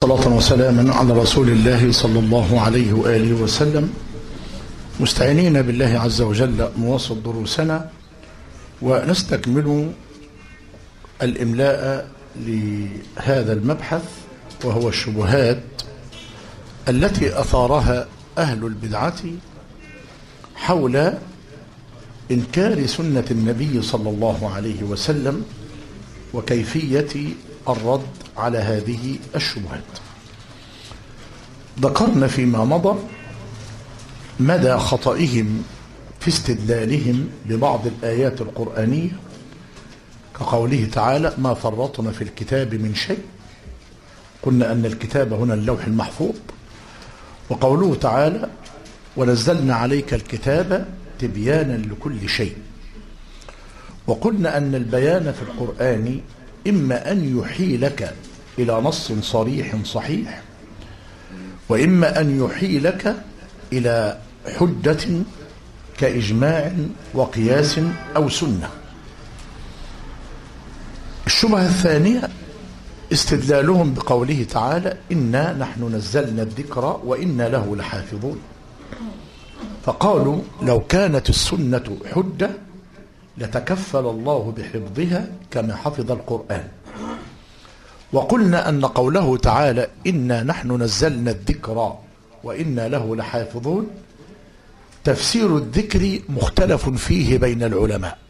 صلاة وسلاما على رسول الله صلى الله عليه وآله وسلم مستعينين بالله عز وجل مواصل دروسنا ونستكمل الإملاء لهذا المبحث وهو الشبهات التي أثارها أهل البدعة حول إنكار سنة النبي صلى الله عليه وسلم وكيفية الرد على هذه الشبهات ذكرنا فيما مضى مدى خطئهم في استدلالهم ببعض الآيات القرآنية كقوله تعالى ما فرطنا في الكتاب من شيء قلنا أن الكتاب هنا اللوح المحفوظ وقوله تعالى ونزلنا عليك الكتاب تبيانا لكل شيء وقلنا أن البيان في القرآن إما أن يحيلك إلى نص صريح صحيح وإما أن يحيلك إلى حجة كإجماع وقياس أو سنة الشبهة الثانية استدلالهم بقوله تعالى إنا نحن نزلنا الذكر وإنا له لحافظون فقالوا لو كانت السنة حجة لتكفل الله بحفظها كما حفظ القرآن وقلنا أن قوله تعالى إنا نحن نزلنا الذكر وإنا له لحافظون تفسير الذكر مختلف فيه بين العلماء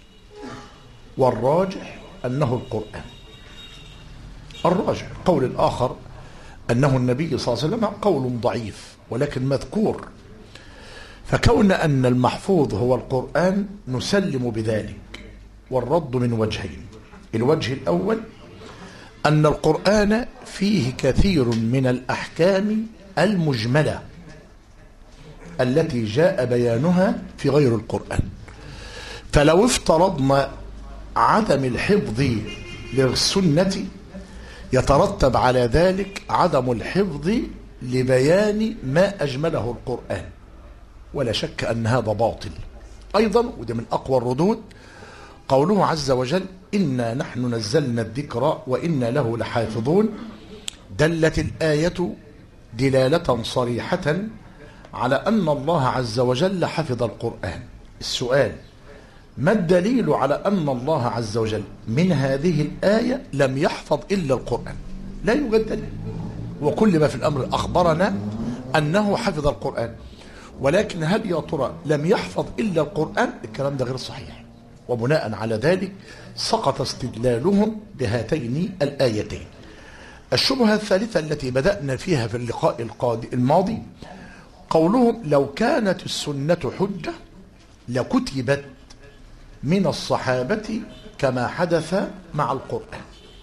والراجح أنه القرآن الراجح قول الآخر أنه النبي صلى الله عليه وسلم قول ضعيف ولكن مذكور فكون أن المحفوظ هو القرآن نسلم بذلك والرد من وجهين الوجه الأول أن القرآن فيه كثير من الأحكام المجملة التي جاء بيانها في غير القرآن فلو افترضنا عدم الحفظ للسنة يترتب على ذلك عدم الحفظ لبيان ما أجمله القرآن ولا شك أن هذا باطل أيضا وده من أقوى الردود قوله عز وجل إنا نحن نزلنا الذكر وإنا له لحافظون دلت الآية دلالة صريحة على أن الله عز وجل حفظ القرآن السؤال ما الدليل على أن الله عز وجل من هذه الآية لم يحفظ إلا القرآن لا يوجد دليل وكل ما في الأمر أخبرنا أنه حفظ القرآن ولكن هل يا ترى لم يحفظ إلا القرآن الكلام ده غير صحيح وبناء على ذلك سقط استدلالهم بهاتين الآيتين الشبهة الثالثة التي بدأنا فيها في اللقاء الماضي قولهم لو كانت السنة حجة لكتبت من الصحابة كما حدث مع القرآن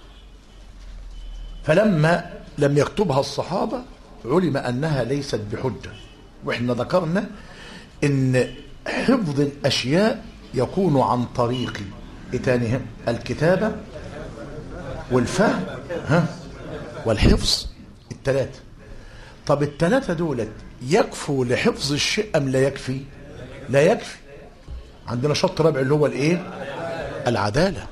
فلما لم يكتبها الصحابة علم أنها ليست بحجة وإحنا ذكرنا أن حفظ الأشياء يكون عن طريق إتانهم الكتابة والفهم ها والحفظ الثلاثة طب الثلاثة دولت يكفوا لحفظ الشيء أم لا يكفي لا يكفي عندنا شرط رابع اللي هو الايه العدالة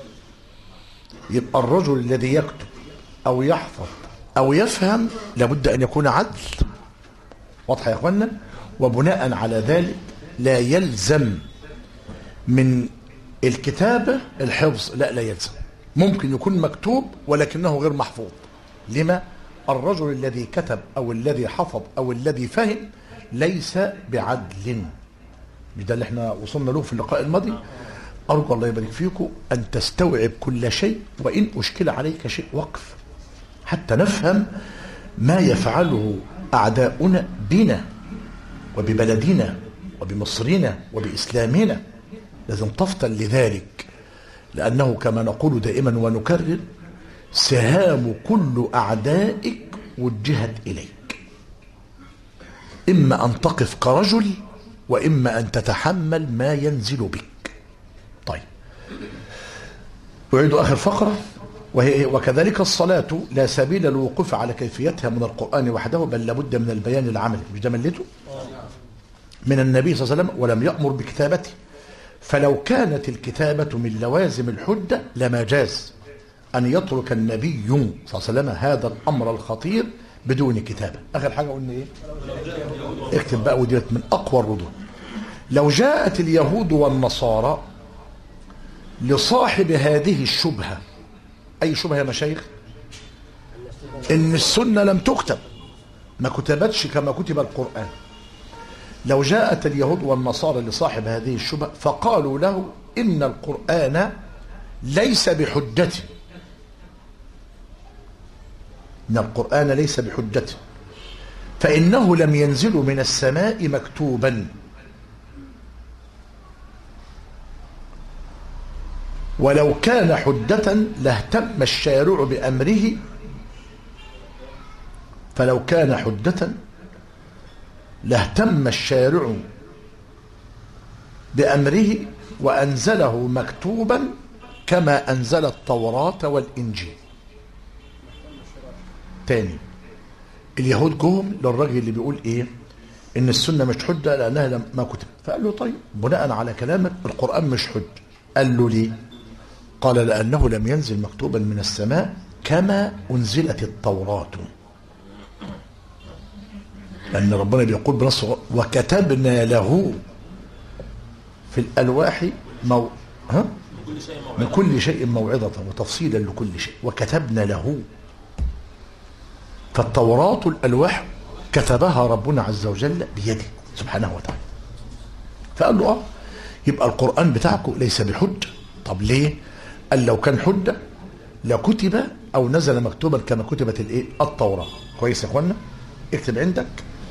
يبقى الرجل الذي يكتب أو يحفظ أو يفهم لابد أن يكون عدل واضحة يا أخوانا وبناء على ذلك لا يلزم من الكتابة الحفظ لا لا يلزم ممكن يكون مكتوب ولكنه غير محفوظ لما الرجل الذي كتب أو الذي حفظ أو الذي فهم ليس بعدل مش ده اللي احنا وصلنا له في اللقاء الماضي أرجو الله يبارك فيكم أن تستوعب كل شيء وإن أشكل عليك شيء وقف حتى نفهم ما يفعله أعداؤنا بنا وببلدنا وبمصرنا وبإسلامنا لازم تفطن لذلك لأنه كما نقول دائما ونكرر سهام كل أعدائك وجهت إليك إما أن تقف كرجل وإما أن تتحمل ما ينزل بك طيب أعيد آخر فقرة وهي وكذلك الصلاة لا سبيل للوقوف على كيفيتها من القرآن وحده بل لابد من البيان العملي مش ده ملته من النبي صلى الله عليه وسلم ولم يأمر بكتابته فلو كانت الكتابة من لوازم الحجة لما جاز أن يترك النبي صلى الله عليه وسلم هذا الأمر الخطير بدون كتابة آخر حاجة قلنا إيه اكتب بقى وديت من أقوى الردود لو جاءت اليهود والنصارى لصاحب هذه الشبهة أي شبهة يا مشايخ إن السنة لم تكتب ما كتبتش كما كتب القرآن لو جاءت اليهود والنصارى لصاحب هذه الشبهة فقالوا له إن القرآن ليس بحجة إن القرآن ليس بحجة فإنه لم ينزل من السماء مكتوبا ولو كان حجة لاهتم الشارع بأمره فلو كان حجة لاهتم الشارع بأمره وأنزله مكتوبا كما أنزل التوراة والإنجيل تاني اليهود جم للراجل اللي بيقول ايه ان السنه مش حجه لانها لم ما كتب فقال له طيب بناء على كلامك القران مش حج قال له ليه قال لانه لم ينزل مكتوبا من السماء كما انزلت التوراه لان ربنا بيقول بنص وكتبنا له في الالواح مو ها من كل شيء موعظه وتفصيلا لكل شيء وكتبنا له فالتوراة الألواح كتبها ربنا عز وجل بيده سبحانه وتعالى فقال له اه يبقى القرآن بتاعكم ليس بحجة طب ليه قال لو كان حجة لكتب أو نزل مكتوبا كما كتبت الايه التوراة كويس يا اخوانا اكتب عندك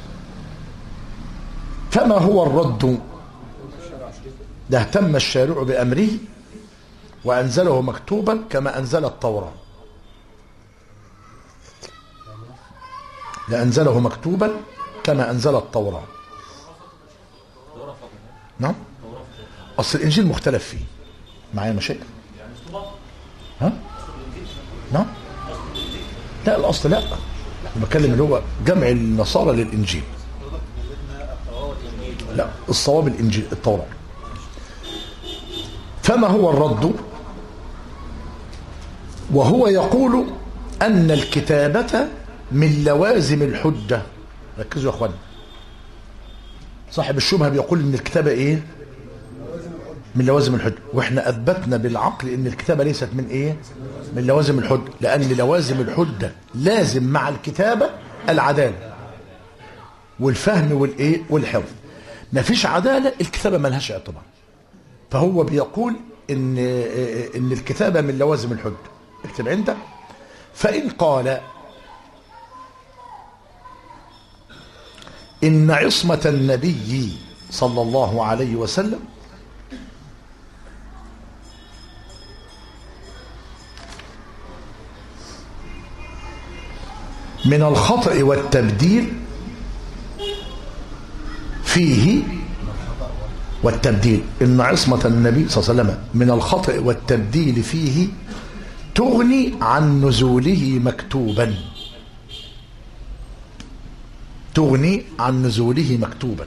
فما هو الرد ده اهتم الشارع بأمره وأنزله مكتوبا كما أنزل التوراة لأنزله مكتوبا كما أنزل التوراة نعم أصل الإنجيل مختلف فيه معايا مشاكل ها نعم لا الأصل لا بتكلم اللي هو جمع النصارى للإنجيل لا الصواب الإنجيل التوراة فما هو الرد وهو يقول أن الكتابة من لوازم الحجة ركزوا يا اخوانا صاحب الشبهة بيقول ان الكتابة ايه من لوازم الحجة واحنا اثبتنا بالعقل ان الكتابة ليست من ايه من لوازم الحجة لان لوازم الحجة لازم مع الكتابة العدالة والفهم والايه والحفظ مفيش عدالة الكتابة ملهاش اعتبار فهو بيقول ان ان الكتابة من لوازم الحجة اكتب عندك فإن قال إن عصمة النبي صلى الله عليه وسلم من الخطأ والتبديل فيه والتبديل إن عصمة النبي صلى الله عليه وسلم من الخطأ والتبديل فيه تغني عن نزوله مكتوبا تغني عن نزوله مكتوبا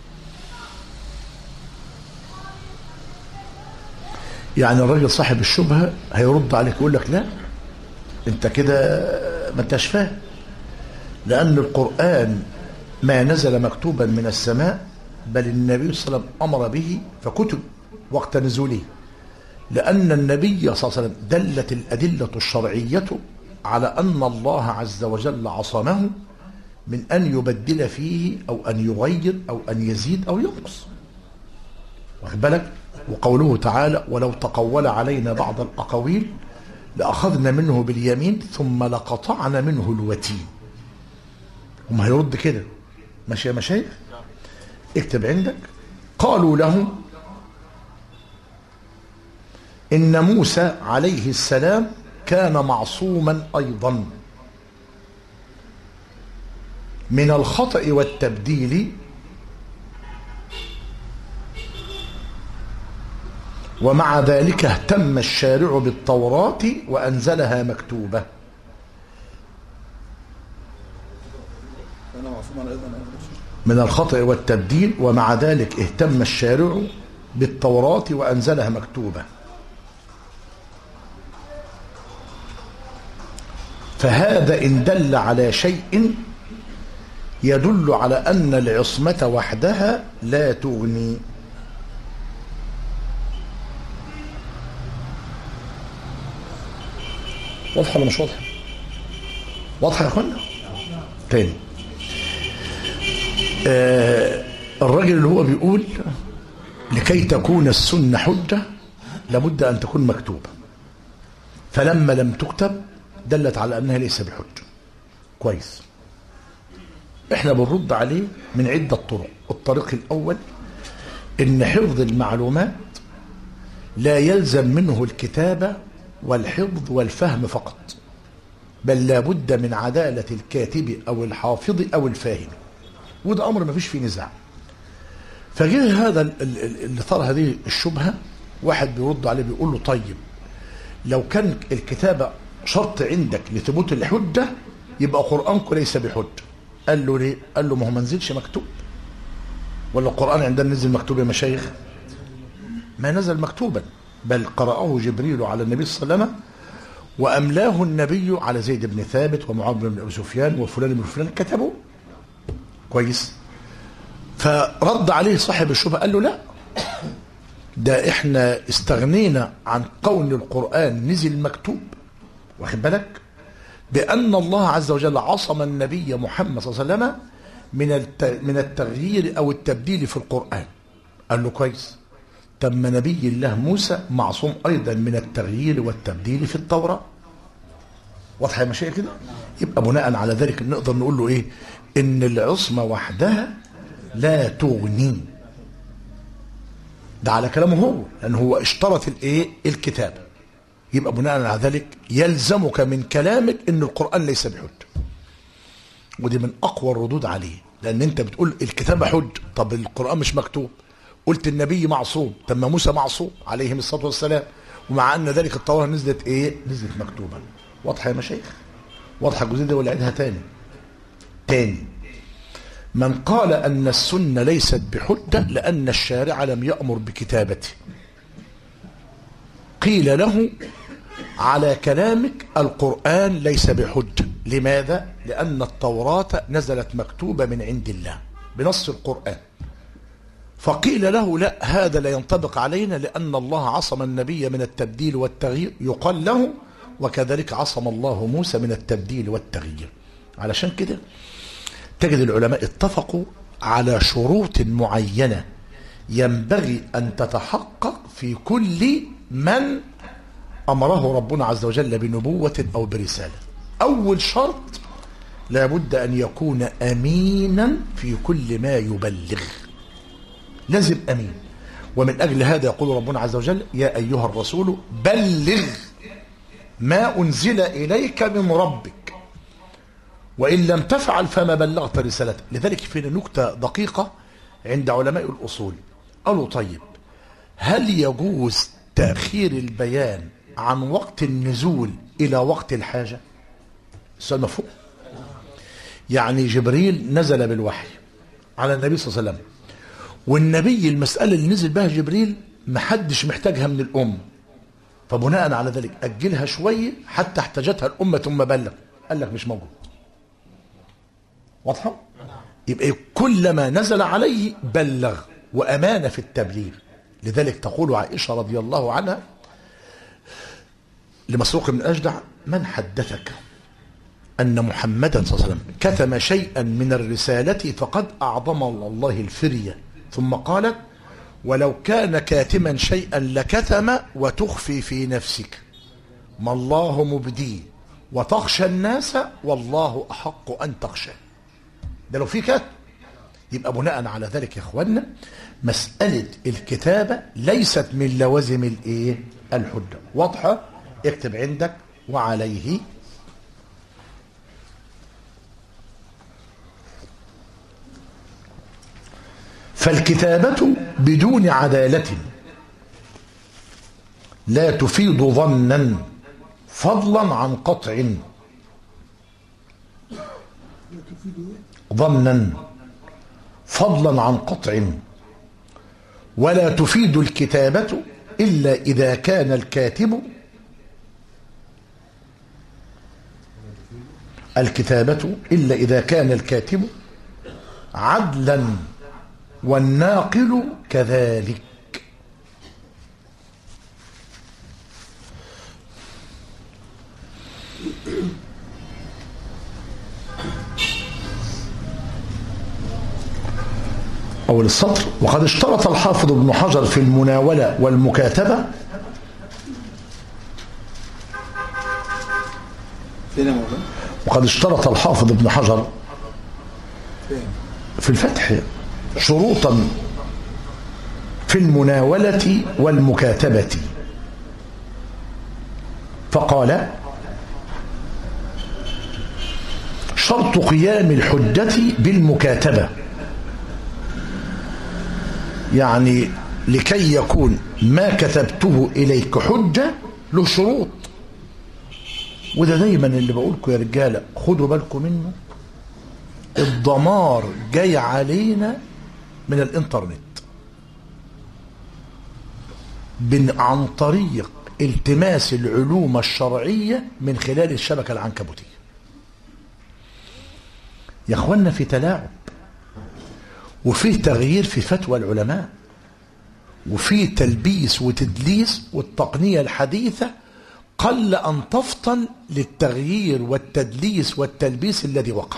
يعني الراجل صاحب الشبهة هيرد عليك يقول لك لا انت كده ما انتش فاهم لأن القرآن ما نزل مكتوبا من السماء بل النبي صلى الله عليه وسلم أمر به فكتب وقت نزوله لأن النبي صلى الله عليه وسلم دلت الأدلة الشرعية على أن الله عز وجل عصمه من أن يبدل فيه أو أن يغير أو أن يزيد أو ينقص واخد بالك وقوله تعالى ولو تقول علينا بعض الأقاويل لأخذنا منه باليمين ثم لقطعنا منه الوتين هم هيرد كده ماشي يا مشايخ اكتب عندك قالوا له إن موسى عليه السلام كان معصوما أيضا من الخطأ والتبديل ومع ذلك اهتم الشارع بالتوراة وأنزلها مكتوبة من الخطأ والتبديل ومع ذلك اهتم الشارع بالتوراة وأنزلها مكتوبة فهذا إن دل على شيء يدل على أن العصمة وحدها لا تغني واضحة ولا مش واضحة واضحة يا اخوانا تاني آه الراجل اللي هو بيقول لكي تكون السنة حجة لابد أن تكون مكتوبة فلما لم تكتب دلت على أنها ليس بحجة كويس احنا بنرد عليه من عدة طرق الطريق الأول ان حفظ المعلومات لا يلزم منه الكتابة والحفظ والفهم فقط بل لابد من عدالة الكاتب أو الحافظ أو الفاهم وده أمر ما فيش فيه نزاع فجه هذا اللي ثار هذه الشبهة واحد بيرد عليه بيقول له طيب لو كان الكتابة شرط عندك لثبوت الحجة يبقى قرآنك ليس بحجة قال له ليه قال له ما هو ما نزلش مكتوب ولا القرآن عندنا نزل مكتوب يا مشايخ ما نزل مكتوبا بل قرأه جبريل على النبي صلى الله عليه وسلم وأملاه النبي على زيد بن ثابت ومعاذ بن أبي سفيان وفلان بن فلان كتبوا كويس فرد عليه صاحب الشبهة قال له لا ده احنا استغنينا عن كون القرآن نزل مكتوب واخد بالك بأن الله عز وجل عصم النبي محمد صلى الله عليه وسلم من من التغيير أو التبديل في القرآن قال له كويس تم نبي الله موسى معصوم أيضا من التغيير والتبديل في التوراة واضحة يا مشايخ كده يبقى بناء على ذلك نقدر نقول له إيه إن العصمة وحدها لا تغني ده على كلامه هو لأن هو اشترط الإيه الكتابة يبقى بناء على ذلك يلزمك من كلامك ان القرآن ليس بحج ودي من اقوى الردود عليه لان انت بتقول الكتابة حج طب القرآن مش مكتوب قلت النبي معصوم طب ما موسى معصوم عليهم الصلاة والسلام ومع ان ذلك التوراة نزلت ايه نزلت مكتوبة واضحة يا مشايخ واضحة الجزئية دي ولا عيدها تاني تاني من قال ان السنة ليست بحجة لان الشارع لم يأمر بكتابته قيل له على كلامك القرآن ليس بحجة لماذا؟ لأن التوراة نزلت مكتوبة من عند الله بنص القرآن فقيل له لا هذا لا ينطبق علينا لأن الله عصم النبي من التبديل والتغيير يقال له وكذلك عصم الله موسى من التبديل والتغيير علشان كده تجد العلماء اتفقوا على شروط معينة ينبغي أن تتحقق في كل من أمره ربنا عز وجل بنبوة أو برسالة أول شرط لابد أن يكون أمينا في كل ما يبلغ لازم أمين ومن أجل هذا يقول ربنا عز وجل يا أيها الرسول بلغ ما أنزل إليك من ربك وإن لم تفعل فما بلغت رسالته لذلك في نكتة دقيقة عند علماء الأصول قالوا طيب هل يجوز تأخير البيان عن وقت النزول إلى وقت الحاجة السؤال مفهوم يعني جبريل نزل بالوحي على النبي صلى الله عليه وسلم والنبي المسألة اللي نزل بها جبريل محدش محتاجها من الأم فبناء على ذلك أجلها شوية حتى احتاجتها الأمة ثم بلغ قال لك مش موجود واضحة؟ يبقى كلما نزل عليه بلغ وأمانة في التبليغ لذلك تقول عائشة رضي الله عنها لمسروق بن أجدع من حدثك أن محمدا صلى الله عليه وسلم كتم شيئا من الرسالة فقد أعظم الله الفرية ثم قالت ولو كان كاتما شيئا لكتم وتخفي في نفسك ما الله مبديه وتخشى الناس والله أحق أن تخشى ده لو في كاتب يبقى بناء على ذلك يا اخوانا مسألة الكتابة ليست من لوازم الايه الحجة واضحة اكتب عندك وعليه فالكتابة بدون عدالة لا تفيد ظنا فضلا عن قطع ظنا فضلا عن قطع ولا تفيد الكتابة إلا إذا كان الكاتب الكتابة إلا إذا كان الكاتب عدلا والناقل كذلك أول السطر وقد اشترط الحافظ ابن حجر في المناولة والمكاتبة فين يا مولانا؟ وقد اشترط الحافظ ابن حجر فين؟ في الفتح شروطا في المناولة والمكاتبة فقال شرط قيام الحجة بالمكاتبة يعني لكي يكون ما كتبته إليك حجة له شروط وده دايما اللي بقولكم يا رجالة خدوا بالكم منه الدمار جاي علينا من الانترنت بن عن طريق التماس العلوم الشرعية من خلال الشبكة العنكبوتية يا اخوانا في تلاعب وفي تغيير في فتوى العلماء وفي تلبيس وتدليس والتقنية الحديثة قل أن تفطن للتغيير والتدليس والتلبيس الذي وقع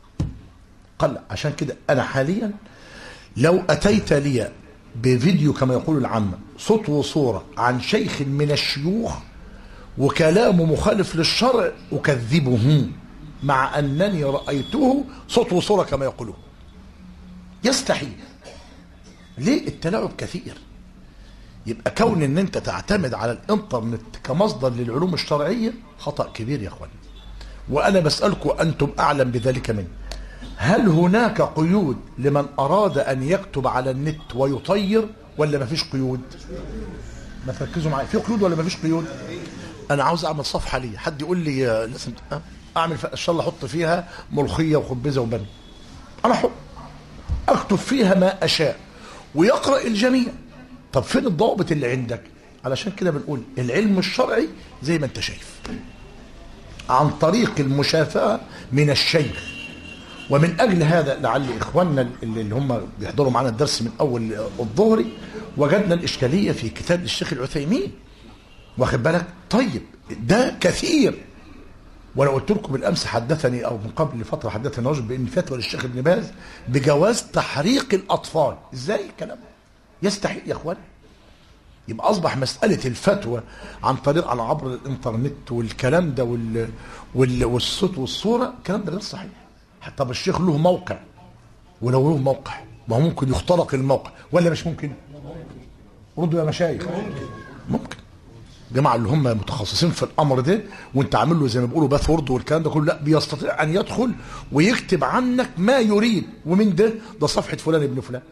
قل عشان كده أنا حاليا لو أتيت لي بفيديو كما يقول العامة صوت وصورة عن شيخ من الشيوخ وكلامه مخالف للشرع أكذبه مع أنني رأيته صوت وصورة كما يقولون يستحيل ليه التلاعب كثير يبقى كون ان انت تعتمد على الانترنت كمصدر للعلوم الشرعية خطأ كبير يا اخوان وانا بسألكم انتم اعلم بذلك مني هل هناك قيود لمن اراد ان يكتب على النت ويطير ولا ما فيش قيود ما تركزوا معايا في قيود ولا ما فيش قيود انا عاوز اعمل صفحة لي حد يقول لي آه، لازم آه، اعمل ف- ان شاء الله احط فيها ملوخية وخبزة وبن انا حر اكتب فيها ما اشاء ويقرا الجميع طب فين الضوابط اللي عندك علشان كده بنقول العلم الشرعي زي ما انت شايف عن طريق المشافهه من الشيخ ومن اجل هذا لعل اخواننا اللي اللي هم بيحضروا معنا الدرس من اول الظهر وجدنا الاشكاليه في كتاب الشيخ العثيمين واخد بالك طيب ده كثير وانا قلت لكم بالامس حدثني او من قبل فتره حدثني رجل بان فتوى للشيخ ابن باز بجواز تحريق الاطفال ازاي الكلام ده؟ يستحيل يا اخوان يبقى اصبح مساله الفتوى عن طريق على عبر الانترنت والكلام ده وال... وال... والصوت والصوره الكلام ده غير صحيح طب الشيخ له موقع ولو له موقع ما هو ممكن يخترق الموقع ولا مش ممكن ردوا يا مشايخ ممكن جماعة اللي هم متخصصين في الامر ده وانت عامل له زي ما بيقولوا باثورد والكلام ده كله لا بيستطيع ان يدخل ويكتب عنك ما يريد ومن ده ده صفحه فلان ابن فلان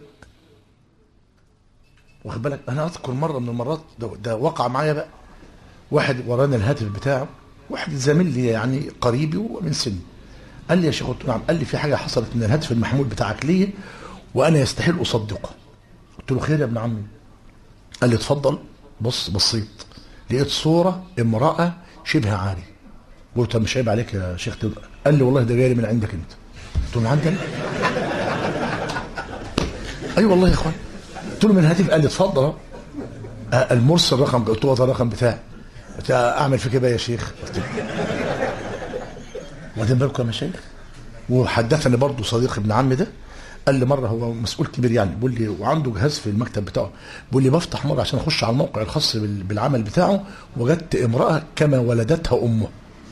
واخد بالك انا اذكر مره من المرات ده, ده وقع معايا بقى واحد ورانا الهاتف بتاعه واحد زميل لي يعني قريبي ومن سني قال لي يا شيخ قلت له نعم قال لي في حاجه حصلت من الهاتف المحمول بتاعك ليه وانا يستحيل اصدقه قلت له خير يا ابن عمي قال لي اتفضل بص بصيت لقيت صوره امراه شبه عاري قلت له مش عيب عليك يا شيخ تبقى. قال لي والله ده جاي لي من عندك انت قلت له من عندك اي أيوة والله يا اخوان قلت له من الهاتف قال لي اتفضل أهو. آه، المرسل رقم قلت له ده الرقم بتاعي قلت له اعمل فيك ايه بقى يا شيخ قلت له واخدين بالكم يا مشايخ وحدثني برضه صديق ابن عمي ده قال لي مره هو مسؤول كبير يعني بيقول لي وعنده جهاز في المكتب بتاعه بيقول لي بفتح مره عشان اخش على الموقع الخاص بال- بالعمل بتاعه وجدت امراه كما ولدتها امه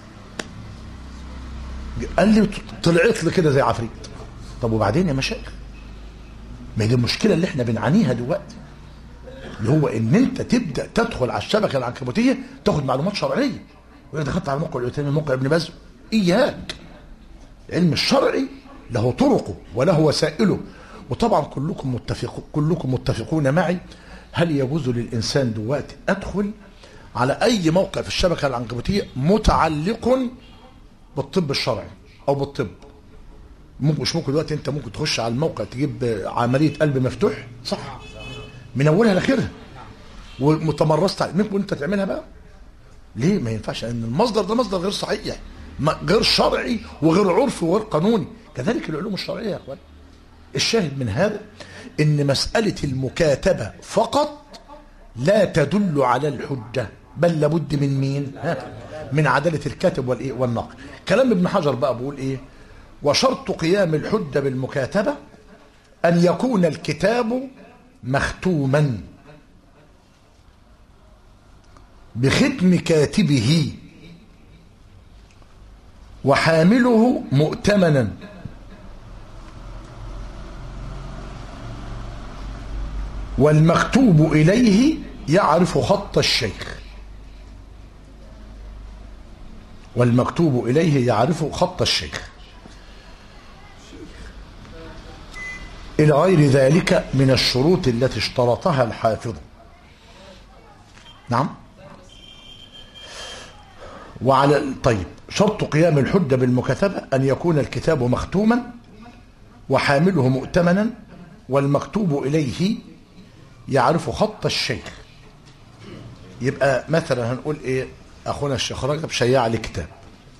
قال لي طلعت لي كده زي عفريت طب وبعدين يا مشايخ ما هي دي المشكله اللي احنا بنعانيها دلوقتي اللي هو ان انت تبدا تدخل على الشبكه العنكبوتيه تاخد معلومات شرعيه وانا دخلت على موقع العثيمين موقع ابن باز اياك العلم الشرعي له طرقه وله وسائله وطبعا كلكم متفق كلكم متفقون معي هل يجوز للانسان دلوقتي ادخل على اي موقع في الشبكه العنكبوتيه متعلق بالطب الشرعي او بالطب ممكن مش ممكن دلوقتي انت ممكن تخش على الموقع تجيب عمليه قلب مفتوح صح من اولها لاخرها ومتمرست على ممكن انت تعملها بقى ليه ما ينفعش ان المصدر ده مصدر غير صحيح ما- غير شرعي وغير عرفي وغير قانوني كذلك العلوم الشرعيه يا اخوان الشاهد من هذا ان مساله المكاتبه فقط لا تدل على الحجه بل لابد من مين ها؟ من عداله الكاتب والايه والناقل كلام ابن حجر بقى بيقول ايه وشرط قيام الحجه بالمكاتبه ان يكون الكتاب مختوما بختم كاتبه وحامله مؤتمنا والمكتوب إليه يعرف خط الشيخ والمكتوب إليه يعرف خط الشيخ إلى غير ذلك من الشروط التي اشترطها الحافظ نعم وعلى طيب شرط قيام الحجة بالمكاتبة أن يكون الكتاب مختوما وحامله مؤتمنا والمكتوب إليه يعرف خط الشيخ يبقى مثلا هنقول ايه اخونا الشيخ رجب شيع لي كتاب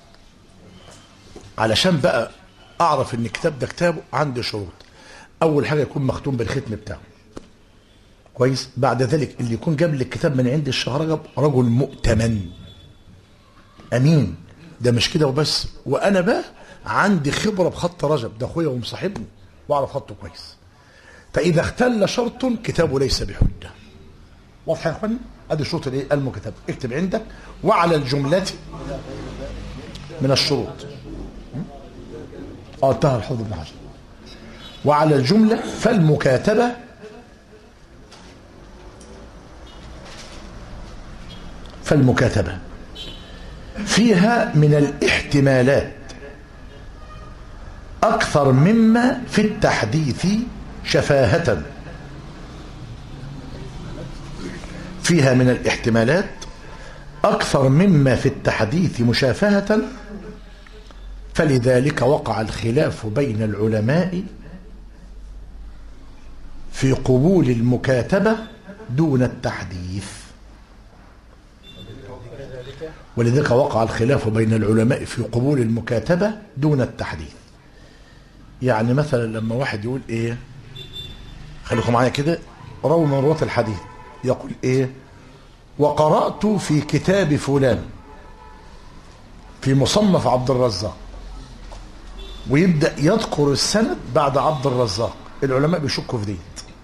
علشان بقى اعرف ان الكتاب ده كتابه عندي شروط اول حاجه يكون مختوم بالختم بتاعه كويس بعد ذلك اللي يكون جاب لي الكتاب من عند الشيخ رجب رجل مؤتمن امين ده مش كده وبس وانا بقى عندي خبره بخط رجب ده اخويا ومصاحبني واعرف خطه كويس فاذا اختل شرط كتابه ليس بحجه واضح يا اخوانا ادي شروط الايه المكتب اكتب عندك وعلى الجمله من الشروط اه انتهى الحفظ ابن حجر وعلى الجمله فالمكاتبه فالمكاتبه فيها من الاحتمالات اكثر مما في التحديث شفاهه فيها من الاحتمالات أكثر مما في التحديث مشافهة فلذلك وقع الخلاف بين العلماء في قبول المكاتبة دون التحديث ولذلك وقع الخلاف بين العلماء في قبول المكاتبة دون التحديث يعني مثلا لما واحد يقول ايه خليكم معايا كده روى من رواة الحديث يقول ايه وقرأت في كتاب فلان في مصنف عبد الرزاق ويبدأ يذكر السند بعد عبد الرزاق العلماء بيشكوا في ديت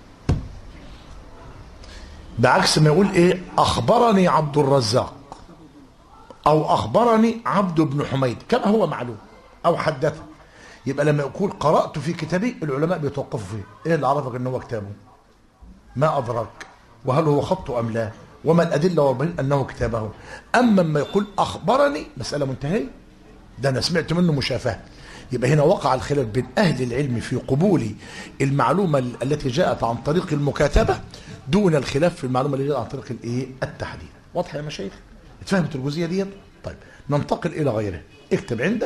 بعكس ما يقول ايه اخبرني عبد الرزاق او اخبرني عبد بن حميد كما هو معلوم او حدث يبقى لما يقول قرأت في كتابي العلماء بيتوقفوا فيه ايه اللي عرفك ان هو كتابه ما أدرك وهل هو خط أم لا وما الأدلة والبين أنه كتابه أما لما يقول أخبرني مسألة منتهية ده أنا سمعت منه مشافهة يبقى هنا وقع الخلاف بين أهل العلم في قبول المعلومة التي جاءت عن طريق المكاتبة دون الخلاف في المعلومة اللي جاءت عن طريق الإيه التحديد واضح يا مشايخ اتفهمت الجزئية ديت طيب ننتقل إلى غيره اكتب عندك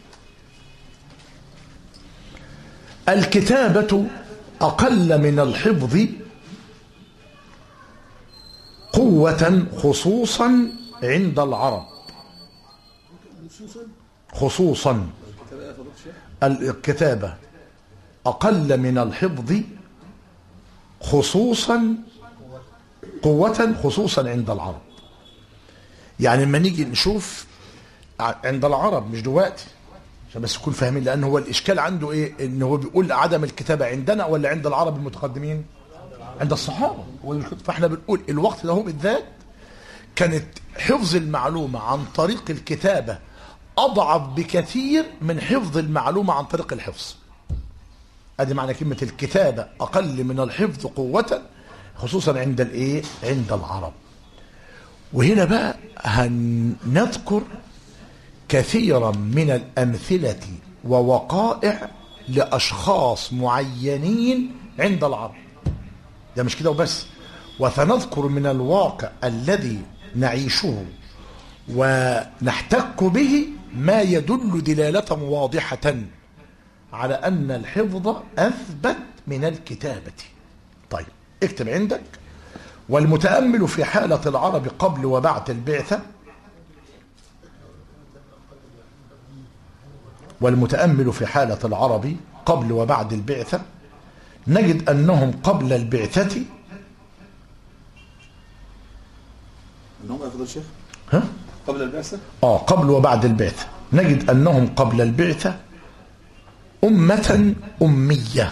الكتابة أقل من الحفظ قوة خصوصا عند العرب خصوصا الكتابة أقل من الحفظ خصوصا قوة خصوصا عند العرب يعني لما نيجي نشوف عند العرب مش دلوقتي عشان بس تكون فاهمين لان هو الاشكال عنده ايه ان هو بيقول عدم الكتابه عندنا ولا عند العرب المتقدمين عند الصحابه فاحنا بنقول الوقت ده هو بالذات كانت حفظ المعلومه عن طريق الكتابه اضعف بكثير من حفظ المعلومه عن طريق الحفظ ادي معنى كلمه الكتابه اقل من الحفظ قوه خصوصا عند الايه عند العرب وهنا بقى هنذكر كثيرا من الأمثلة ووقائع لأشخاص معينين عند العرب ده مش كده وبس وسنذكر من الواقع الذي نعيشه ونحتك به ما يدل دلالة واضحة على أن الحفظ أثبت من الكتابة طيب اكتب عندك والمتأمل في حالة العرب قبل وبعد البعثة والمتأمل في حالة العرب قبل وبعد البعثة نجد أنهم قبل البعثة انهم يا فضل الشيخ ها؟ قبل البعثه آه قبل وبعد البعثة نجد أنهم قبل البعثة أمة أمية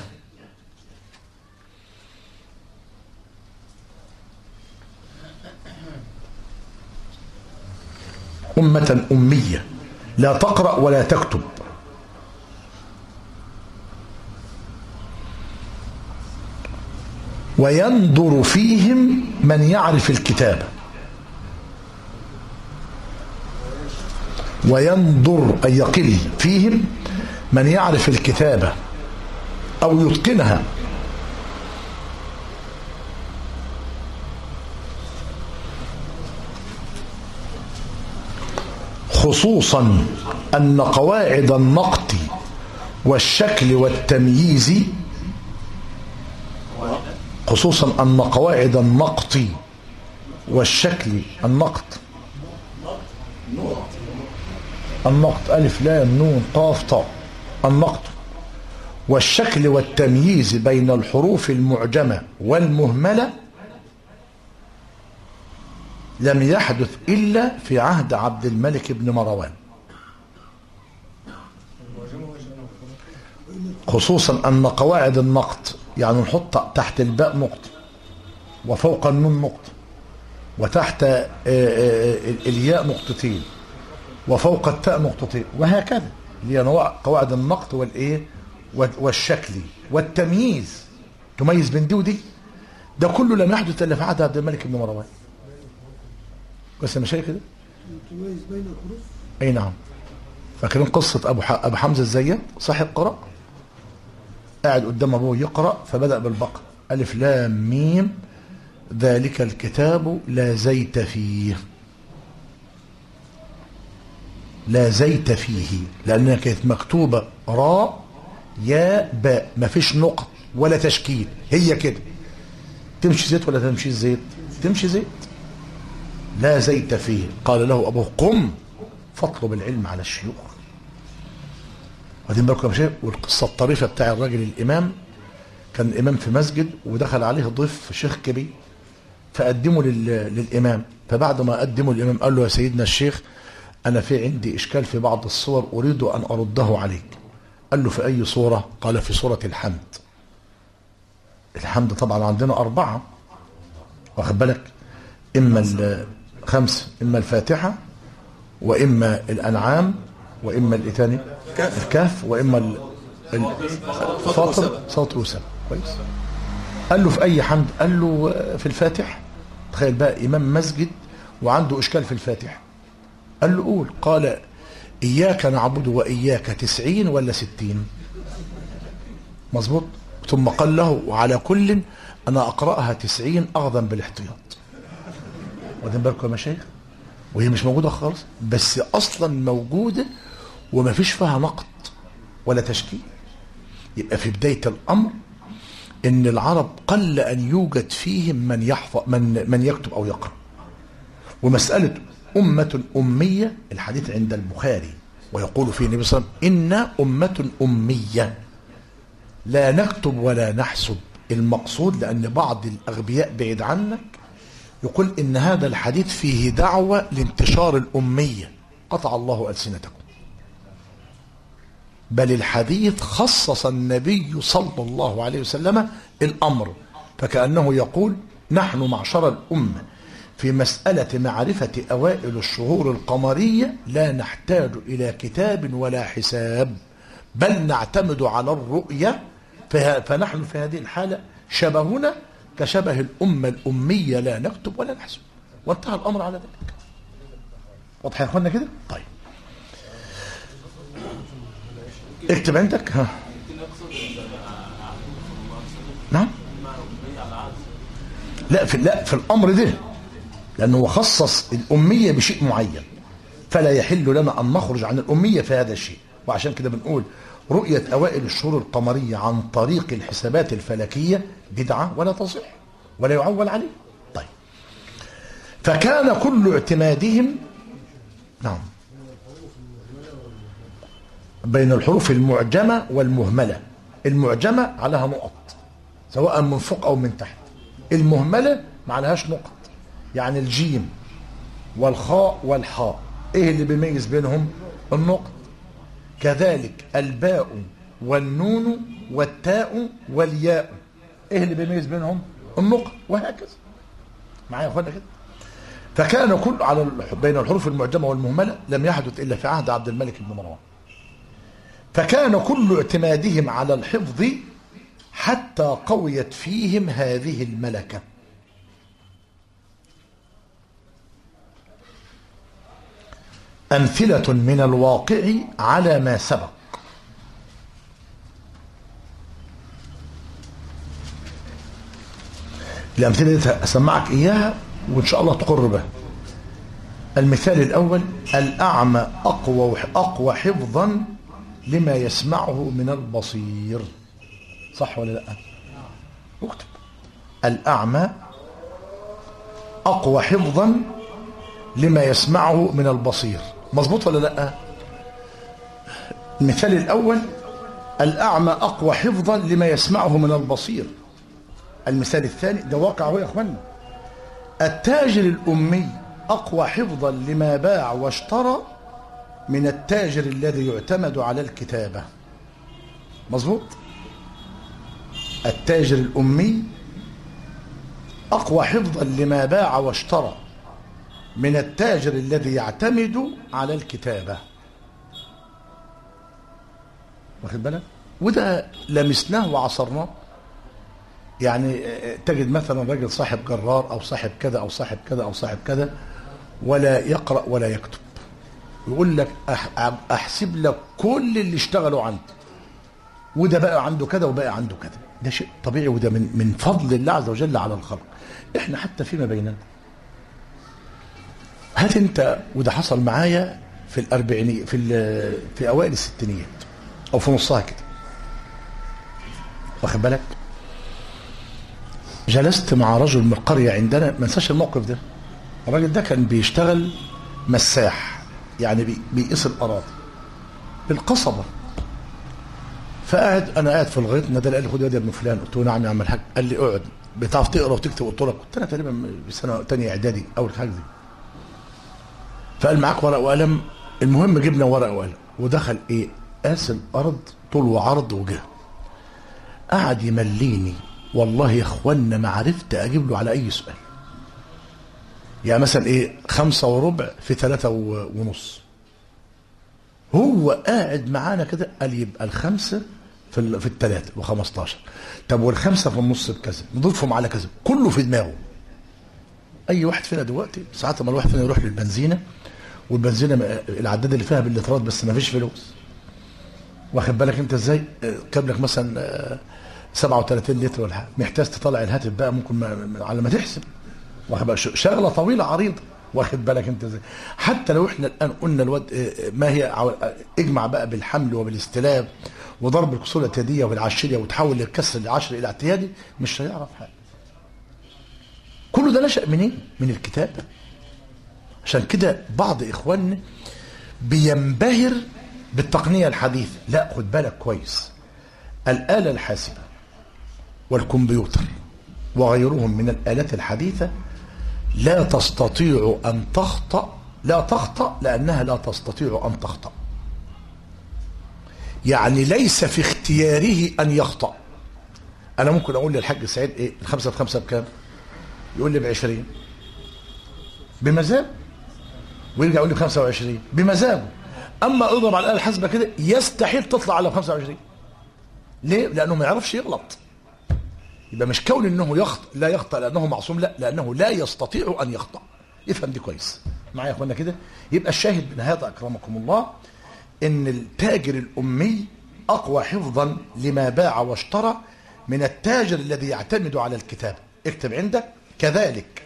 أمة أمية لا تقرأ ولا تكتب وينظر فيهم من يعرف الكتابه وينظر أي يقل فيهم من يعرف الكتابة أو يتقنها خصوصا أن قواعد النقط والشكل والتمييز خصوصا أن قواعد النقط والشكل النقط النقط ألف لام نون قاف طاء النقط والشكل والتمييز بين الحروف المعجمة والمهملة لم يحدث إلا في عهد عبد الملك بن مروان خصوصا أن قواعد النقط يعني نحط تحت الباء نقط وفوق النون نقط وتحت آه، آه، الياء نقطتين وفوق التاء نقطتين وهكذا اللي هي نوع قواعد النقط والايه والشكل والتمييز تميز بين دي ودي ده كله لم يحدث الا في عهد عبد الملك بن مروان بس انا شايف كده تميز بين الحروف اي نعم فاكرين قصه ابو ح... ابو حمزه الزيات صاحب قراء قاعد قدام ابوه يقرا فبدا بالبقره الف لام ميم ذلك الكتاب لا زيت فيه لا زيت فيه لأنها كانت مكتوبة راء يا باء ما فيش نقط ولا تشكيل هي كده تمشي زيت ولا تمشي زيت تمشي زيت لا زيت فيه قال له أبوه قم فاطلب العلم على الشيوخ واخدين بالكم يا شيخ والقصة الطريفة بتاع الراجل الإمام كان إمام في مسجد ودخل عليه ضيف شيخ كبير فقدمه لل... للإمام فبعد ما قدمه الإمام قال له يا سيدنا الشيخ أنا في عندي إشكال في بعض الصور أريد أن أرده عليك قال له في أي صورة قال في صورة الحمد الحمد طبعا عندنا أربعة واخد بالك إما الخمس إما الفاتحة وإما الأنعام وإما الإتاني كهف. الكهف وإما ال- ال- فاطر صوت وسام كويس قال له في أي حمد قال له في الفاتح تخيل بقى إمام مسجد وعنده إشكال في الفاتح قال له قول قال إياك نعبد وإياك تسعين ولا ستين مظبوط ثم قال له وعلى كل أنا أقرأها تسعين أخذا بالاحتياط واخدين بالكم يا مشايخ وهي مش موجودة خالص بس أصلا موجودة وما فيش فيها نقد ولا تشكيل يبقى في بداية الأمر إن العرب قل أن يوجد فيهم من يحفظ من من يكتب أو يقرأ ومسألة أمة أمية الحديث عند البخاري ويقول فيه النبي صلى الله عليه وسلم إن أمة أمية لا نكتب ولا نحسب المقصود لأن بعض الأغبياء بعيد عنك يقول إن هذا الحديث فيه دعوة لانتشار الأمية قطع الله ألسنتكم بل الحديث خصص النبي صلى الله عليه وسلم الأمر فكأنه يقول نحن معشر الأمة في مسألة معرفة أوائل الشهور القمرية لا نحتاج إلى كتاب ولا حساب بل نعتمد على الرؤية فه- فنحن في هذه الحالة شبهنا كشبه الأمة الأمية لا نكتب ولا نحسب وانتهى الأمر على ذلك واضح يا اخوانا كده طيب اكتب عندك ها نعم لا في لا في الامر ده لانه هو خصص الاميه بشيء معين فلا يحل لنا ان نخرج عن الاميه في هذا الشيء وعشان كده بنقول رؤيه اوائل الشهور القمريه عن طريق الحسابات الفلكيه بدعه ولا تصح ولا يعول عليه طيب فكان كل اعتمادهم نعم بين الحروف المعجمة والمهملة المعجمة عليها نقط سواء من فوق أو من تحت المهملة ما عليهاش نقط يعني الجيم والخاء والحاء ايه اللي بيميز بينهم النقط كذلك الباء والنون والتاء والياء ايه اللي بيميز بينهم النقط وهكذا معايا يا اخوانا كده فكان كل على الح- بين الحروف المعجمه والمهمله لم يحدث الا في عهد عبد الملك بن مروان فكان كل اعتمادهم على الحفظ حتى قويت فيهم هذه الملكه امثله من الواقع على ما سبق الأمثلة دي أسمعك إياها وإن شاء الله تقر بها المثال الأول الأعمى أقوى أقوى حفظا لما يسمعه من البصير صح ولا لا اكتب الأعمى أقوى حفظا لما يسمعه من البصير مظبوط ولا لا المثال الأول الأعمى أقوى حفظا لما يسمعه من البصير المثال الثاني ده واقع هو يا اخوانا التاجر الأمي أقوى حفظا لما باع واشترى من التاجر الذي يعتمد على الكتابة مظبوط التاجر الأمي أقوى حفظا لما باع واشترى من التاجر الذي يعتمد على الكتابة واخد بالك وده لمسناه وعصرناه يعني تجد مثلا راجل صاحب جرار او صاحب كذا او صاحب كذا او صاحب كذا ولا يقرا ولا يكتب يقول لك أح- احسب لك كل اللي اشتغلوا عندي وده بقى عنده كذا وبقى عنده كذا ده شيء طبيعي وده من من فضل الله عز وجل على الخلق احنا حتى فيما بيننا هات انت وده حصل معايا في الاربعينية في ال- في اوائل الستينيات او في نصها كده واخد بالك جلست مع رجل من القرية عندنا ما انساش الموقف ده الراجل ده كان بيشتغل مساح يعني بي- بيقيس الأراضي بالقصبة فقعد انا قاعد في الغيط نادى قال لي خد يا ابن فلان قلت له نعم يا عم الحاج قال لي اقعد بتعرف تقرا وتكتب قلت له كنت انا تقريبا بسنه ثانيه اعدادي اول حاجه دي فقال معاك ورق وقلم المهم جبنا ورق وقلم ودخل ايه قاس الارض طول وعرض وجه قعد يمليني والله يا اخوانا ما عرفت اجيب له على اي سؤال يعني مثلا ايه خمسة وربع في ثلاثة و- ونص هو قاعد معانا كده قال يبقى الخمسة في ال- في الثلاثة ب15 طب والخمسة في النص بكذا نضيفهم على كذا كله في دماغه اي واحد فينا دلوقتي ساعات ما الواحد فينا يروح للبنزينه والبنزينه م- العداد اللي فيها باللترات بس ما فيش فلوس واخد بالك انت ازاي آه، كاب لك مثلا آه، 37 لتر ولا حاجه محتاج تطلع الهاتف بقى ممكن ما ما- على ما تحسب واخد بالك ش- شغله طويله عريضه واخد بالك انت ازاي حتى لو احنا الان قلنا الواد آه، ما هي عو- آه، اجمع بقى بالحمل وبالاستلام وضرب الكسوره اليديه والعشريه وتحول الكسر العشر الى اعتيادي مش هيعرف حاجه كله ده نشأ منين؟ من الكتابة عشان كده بعض إخواننا بينبهر بالتقنية الحديثة لا خد بالك كويس الآلة الحاسبة والكمبيوتر وغيرهم من الآلات الحديثة لا تستطيع أن تخطأ لا تخطأ لأنها لا تستطيع أن تخطأ يعني ليس في اختياره أن يخطأ أنا ممكن أقول للحاج سعيد إيه الخمسة في خمسة بكام يقول لي ب 20 بمزاجه ويرجع يقول لي ب 25 بمزاجه اما اضرب على الاله الحاسبه كده يستحيل تطلع على 25 ليه؟ لانه ما يعرفش يغلط يبقى مش كون انه يخطئ لا يخطئ لانه معصوم لا لانه لا يستطيع ان يخطئ افهم دي كويس معايا يا اخوانا كده يبقى الشاهد من هذا اكرمكم الله ان التاجر الامي اقوى حفظا لما باع واشترى من التاجر الذي يعتمد على الكتاب اكتب عندك كذلك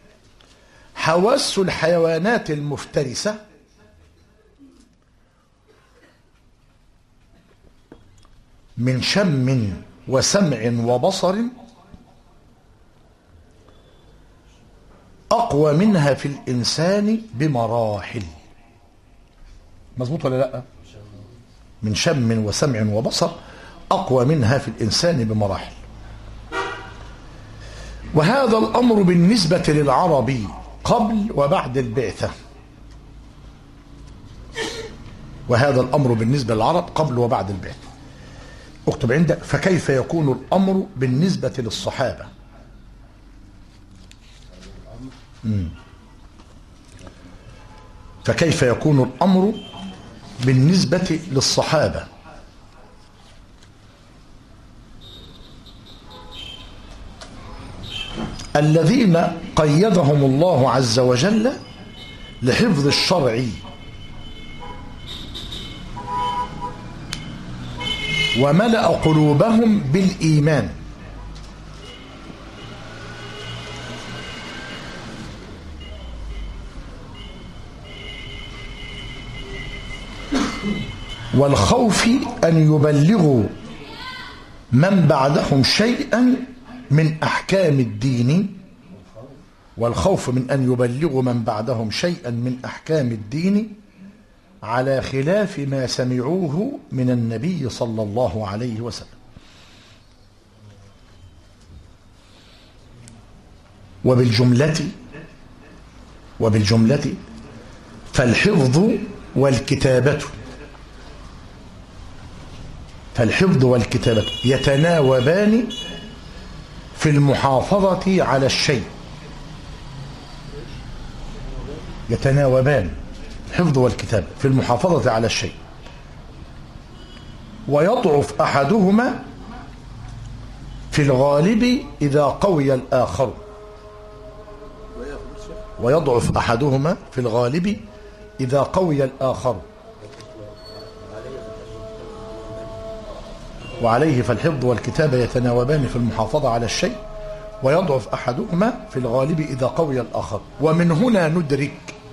حواس الحيوانات المفترسة من شم وسمع وبصر أقوى منها في الإنسان بمراحل مظبوط ولا لا من شم وسمع وبصر أقوى منها في الإنسان بمراحل وهذا الأمر بالنسبة للعربي قبل وبعد البعثة وهذا الأمر بالنسبة للعرب قبل وبعد البعثة اكتب عندك فكيف يكون الأمر بالنسبة للصحابة مم. فكيف يكون الأمر بالنسبة للصحابة الذين قيدهم الله عز وجل لحفظ الشرع وملأ قلوبهم بالإيمان والخوف أن يبلغوا من بعدهم شيئا من أحكام الدين والخوف من أن يبلغوا من بعدهم شيئا من أحكام الدين على خلاف ما سمعوه من النبي صلى الله عليه وسلم وبالجملة وبالجملة فالحفظ والكتابة فالحفظ والكتابة يتناوبان في المحافظة على الشيء يتناوبان الحفظ والكتابة في المحافظة على الشيء ويضعف أحدهما في الغالب إذا قوي الآخر ويضعف أحدهما في الغالب إذا قوي الآخر وعليه فالحفظ والكتابة يتناوبان في المحافظة على الشيء ويضعف أحدهما في الغالب إذا قوي الآخر ومن هنا ندرك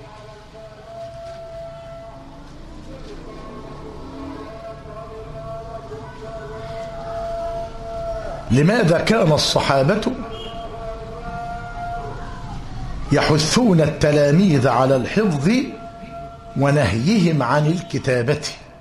لماذا كان الصحابة يحثون التلاميذ على الحفظ ونهيهم عن الكتابة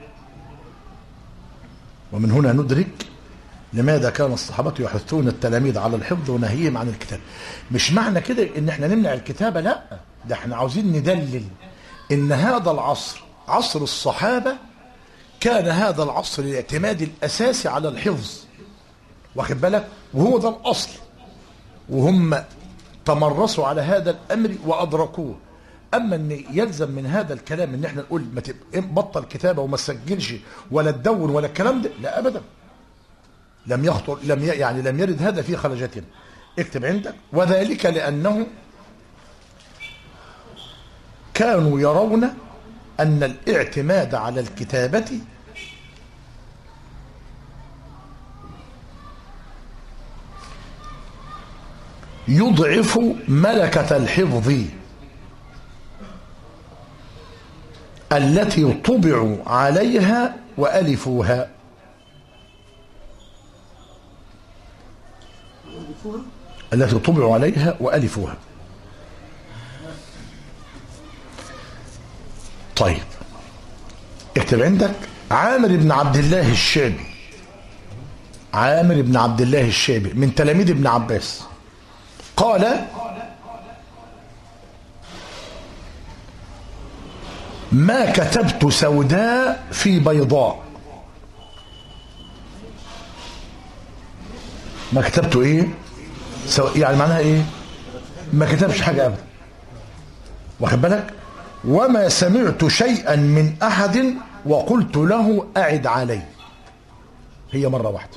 ومن هنا ندرك لماذا كان الصحابة يحثون التلاميذ على الحفظ ونهيهم عن الكتاب مش معنى كده ان احنا نمنع الكتابة لا ده احنا عاوزين ندلل ان هذا العصر عصر الصحابة كان هذا العصر الاعتماد الاساسي على الحفظ واخد بالك وهو ده الاصل وهم تمرسوا على هذا الامر وادركوه اما ان يلزم من هذا الكلام ان احنا نقول ما بطل كتابه وما تسجلش ولا تدون ولا الكلام ده لا ابدا لم يخطر لم يعني لم يرد هذا في خرجتنا اكتب عندك وذلك لانه كانوا يرون ان الاعتماد على الكتابه يضعف ملكة الحفظ التي طبعوا عليها وألفوها التي طبعوا عليها وألفوها طيب اكتب عندك عامر بن عبد الله الشعبي عامر بن عبد الله الشعبي من تلاميذ ابن عباس قال ما كتبت سوداء في بيضاء ما كتبت ايه سو... يعني معناها ايه ما كتبش حاجة ابدا واخد بالك وما سمعت شيئا من احد وقلت له اعد علي هي مرة واحدة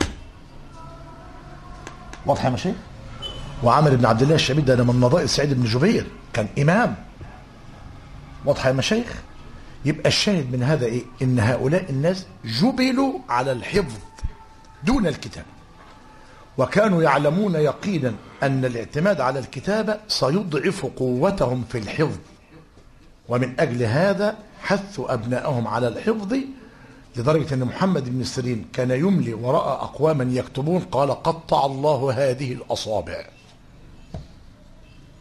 واضحة يا مشايخ وعامر بن عبد الله الشبيب ده من نظائر سعيد بن جبير كان إمام واضحة يا مشايخ يبقى الشاهد من هذا إيه إن هؤلاء الناس جبلوا على الحفظ دون الكتاب وكانوا يعلمون يقينا أن الاعتماد على الكتابة سيضعف قوتهم في الحفظ ومن أجل هذا حثوا أبنائهم على الحفظ لدرجة أن محمد بن سيرين كان يملي ورأى أقواما يكتبون قال قطع الله هذه الأصابع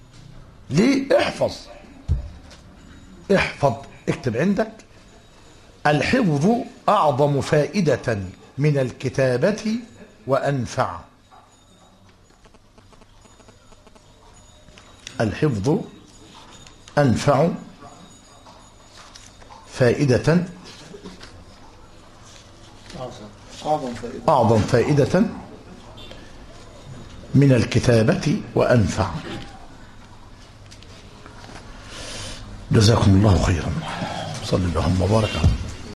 ليه احفظ احفظ اكتب عندك الحفظ أعظم فائدة من الكتابة وأنفع الحفظ أنفع فائدة أعظم فائدة أعظم فائدة من الكتابة وأنفع جزاكم الله خيرا صلى اللهم وبارك على